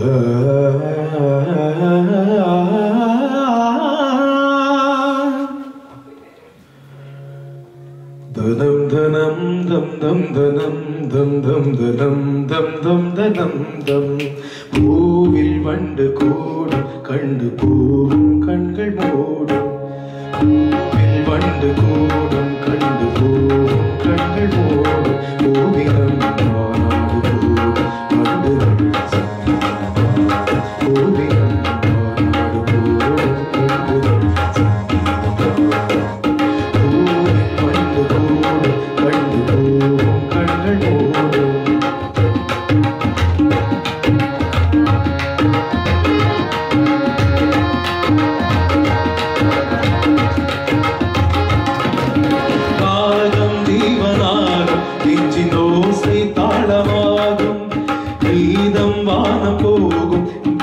தனம் தனம் தம் தம் தனம் தம் தம் தனம் தம் தம் தனம் தம் பூவில் வண்டு கூடும் கண்டு பூவும் கண்கள் மூடும் பூவில் வண்டு கூடும் கண்டு பூவும் கண்கள் மூடும் பூவினம் மாநாடு கூடும் வண்டுகள் பூவினம் மாநாடு கூடும் வண்டுகள் பூவில் வண்டு கூடும் கண்டு பூவும் கண்கள் மூடும் காலம் தீவனாகும் நெஞ்சின் ஓசை தாளமாகும் கீதம் வானம் போகும்